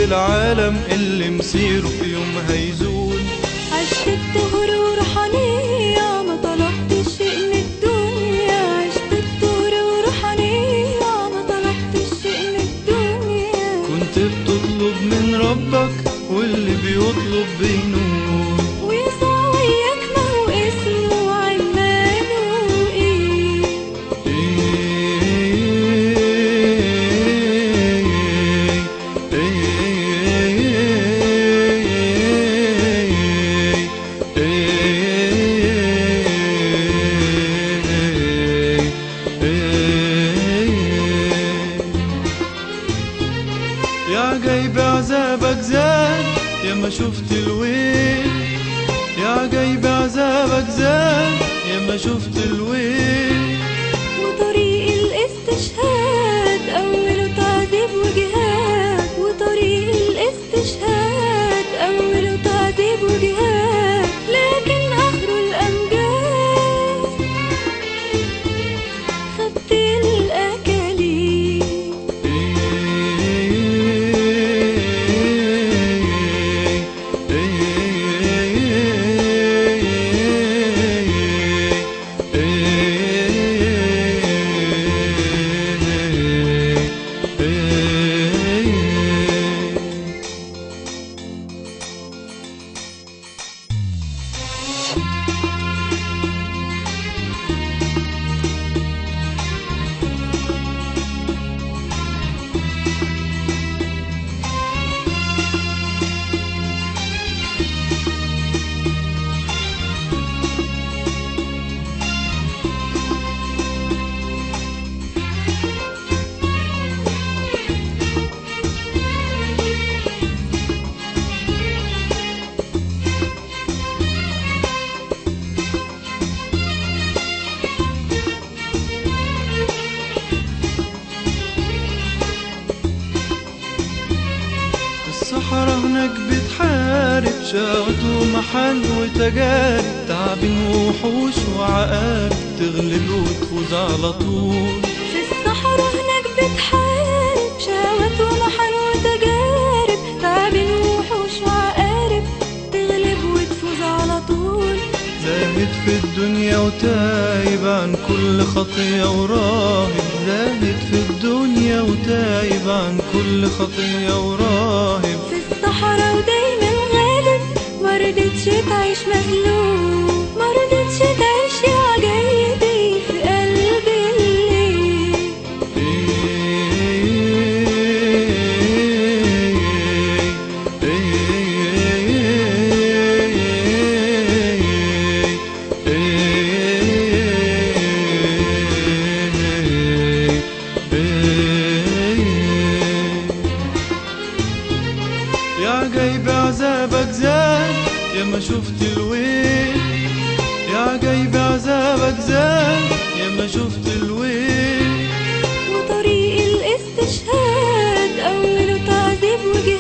العالم اللي مسيره في يوم هيزول عشت الدهر وروحانية ما طلبت شيء من الدنيا عشت الدهر وروحانية ما طلبت شيء من الدنيا كنت بتطلب من ربك واللي بيطلب بينور ويسوع وياك ما هو اسمه عمانوئيل يا جايب عذابك زاد يا ما شفت الويل يا جايب عذابك زاد يا ما شفت الويل وطريق الاستشهاد أوله تعذيب وجهاد وطريق الاستشهاد أوله تعذيب وجهاد لكن آخره الأمجاد خدت الأكاليل الصحراء هناك بتحارب شقط ومحن وتجارب تعب ووحوش وعقارب تغلب وتفوز على طول في الصحراء هناك بتحارب شهوات ومحن وتجارب تعب وحوش وعقارب تغلب وتفوز على طول زاهد في الدنيا وتايب عن كل خطية وراهب زاهد في الدنيا وتايب عن كل خطية وراهب في الصحراء ودايما غالب مرضتش تعيش مغلوب مرضتش تعيش يا جايبي في قلب الليل يا جايب عذابك زاد يا ما شفت الويل يا جايب عذابك زاد يا ما شفت الويل وطريق الاستشهاد أوله تعذيب وجهاد